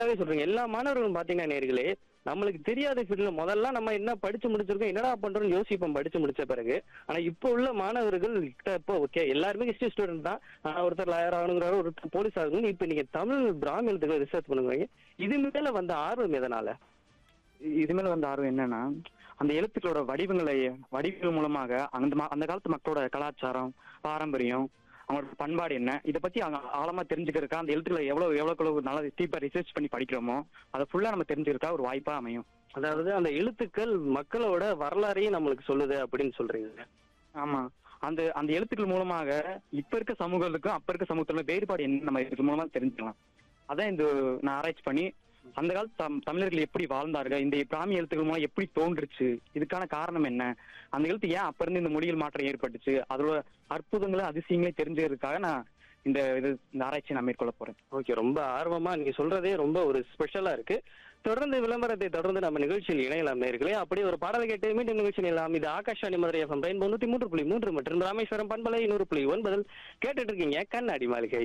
கரெக்டாவே சொல்றீங்க எல்லா மாணவர்களும் பாத்தீங்கன்னா நேர்களே நம்மளுக்கு தெரியாத ஃபீல்ட்ல முதல்ல நம்ம என்ன படிச்சு முடிச்சிருக்கோம் என்னடா பண்றோம்னு யோசிப்போம் படிச்சு முடிச்ச பிறகு ஆனா இப்போ உள்ள மாணவர்கள் கிட்ட இப்போ ஓகே எல்லாருமே ஹிஸ்டரி ஸ்டூடெண்ட் தான் ஆனா ஒருத்தர் லாயர் ஆகணுங்கிறாரு ஒருத்தர் போலீஸ் ஆகணும் இப்போ நீங்க தமிழ் பிராமியத்துக்கு ரிசர்ச் பண்ணுங்க இது மேல வந்த ஆர்வம் எதனால இது மேல வந்து ஆர்வம் என்னன்னா அந்த எழுத்துக்களோட வடிவங்களை வடிவங்கள் மூலமாக அந்த ம- அந்த காலத்து மக்களோட கலாச்சாரம் பாரம்பரியம் அவங்களோட பண்பாடு என்ன இதை பத்தி அவங்க ஆழமா தெரிஞ்சுக்கிறதுக்கா அந்த எழுத்துக்களை எவ்வளவு எவ்வளவு எவ்வளவு நல்லா டீப்பா ரிசர்ச் பண்ணி படிக்கிறோமோ அதை ஃபுல்லா நம்ம தெரிஞ்சுக்கிறதுக்கா ஒரு வாய்ப்பா அமையும் அதாவது அந்த எழுத்துக்கள் மக்களோட வரலாறையும் நம்மளுக்கு சொல்லுது அப்படின்னு சொல்றீங்க ஆமா அந்த அந்த எழுத்துக்கள் மூலமாக இப்ப இருக்க சமூகத்துக்கும் அப்ப இருக்க சமூகத்துல வேறுபாடு என்ன நம்ம இது மூலமா தெரிஞ்சுக்கலாம் அதான் இந்த நான் ஆராய்ச்சி பண்ணி அந்த காலத்து தம்- தமிழர்கள் எப்படி வாழ்ந்தார்கள் இந்த பிராமி எழுத்துக்கள் மூலம் எப்படி தோன்றுச்சு இதுக்கான காரணம் என்ன அந்த எழுத்து ஏன் அப்ப இருந்து இந்த மொழியில் மாற்றம் ஏற்பட்டுச்சு அதோட அற்புதங்களும் அதிசயங்களையும் தெரிஞ்சதுக்காக நான் இந்த இது இந்த ஆராய்ச்சியை நான் மேற்கொள்ள போறேன் ஓகே ரொம்ப ஆர்வமா நீங்க சொல்றதே ரொம்ப ஒரு ஸ்பெஷலா இருக்கு தொடர்ந்து விளம்பரத்தை தொடர்ந்து நம்ம நிகழ்ச்சியில் இணையலாம் நேர்களே அப்படியே ஒரு பாடல் கேட்டு மீண்டும் நிகழ்ச்சி இணையலாம் இது ஆகாஷாணி மதுரை எஃப்எம் ரெயின் தொண்ணூத்தி மூன்று புள்ளி மூன்று மற்றும் ராமேஸ்வரம் பண்பலை நூறு புள்ளி ஒன்பதில் கேட்டுட்டு இருக்கீங்க கண்ணாடி மாளிகை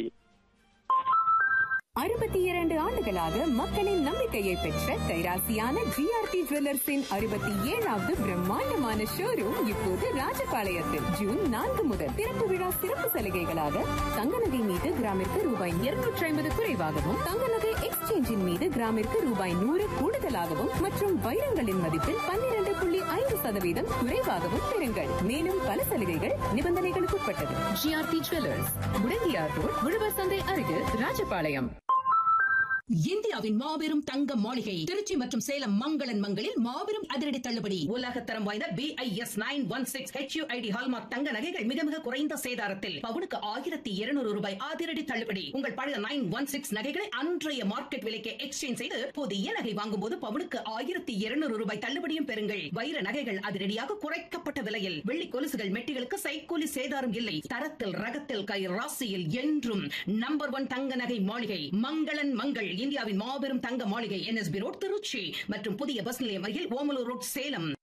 அறுபத்தி இரண்டு ஆண்டுகளாக மக்களின் நம்பிக்கையை பெற்ற கைராசியான ஜிஆர்டி ஜுவல்லர்ஸின் அறுபத்தி ஏழாவது பிரம்மாண்டமான ஷோரூம் இப்போது ராஜபாளையத்தில் ஜூன் நான்கு முதல் திறப்பு விழா சிறப்பு சலுகைகளாக தங்க நகை மீது கிராமிற்கு ரூபாய் இருநூற்றி ஐம்பது குறைவாகவும் தங்க நகை எக்ஸ்சேஞ்சின் மீது கிராமிற்கு ரூபாய் நூறு கூடுதலாகவும் மற்றும் வைரங்களின் மதிப்பில் பன்னிரண்டு புள்ளி ஐந்து சதவீதம் குறைவாகவும் பெறுங்கள் மேலும் பல சலுகைகள் நிபந்தனைகளுக்கு உட்பட்டது ஜிஆர்டி ஜுவல்லர்ஸ் முடங்கியார் ரோட் உழவர் சந்தை அருகில் ராஜபாளையம் இந்தியாவின் மாபெரும் தங்க மாளிகை திருச்சி மற்றும் சேலம் மங்களன் மங்களில் மாபெரும் அதிரடி தள்ளுபடி உலகத்தரம் வாய்ந்த B I S nine one six H U I D hallmark தங்க நகைகள் மிக மிக குறைந்த சேதாரத்தில் பவுனுக்கு ஆயிரத்தி இருநூறு ரூபாய் அதிரடி தள்ளுபடி உங்கள் பழைய நைன் ஒன் சிக்ஸ் நகைகளை அன்றைய மார்க்கெட் விலைக்கு எக்ஸ்சேஞ்ச் செய்து புதிய நகை வாங்கும் போது பவுனுக்கு ஆயிரத்தி இருநூறு ரூபாய் தள்ளுபடியும் பெறுங்கள் வைர நகைகள் அதிரடியாக குறைக்கப்பட்ட விலையில் வெள்ளி கொலுசுகள் மெட்டிகளுக்கு சைக்கூலி சேதாரம் இல்லை தரத்தில் ரகத்தில் கை ராசியில் என்றும் நம்பர் ஒன் தங்க நகை மாளிகை மங்களன் மங்கள் இந்தியாவின் மாபெரும் தங்க மாளிகை என்எஸ்பி ரோட் திருச்சி மற்றும் புதிய பஸ் நிலையம் அருகில் ஓமலூர் ரோட் சேலம்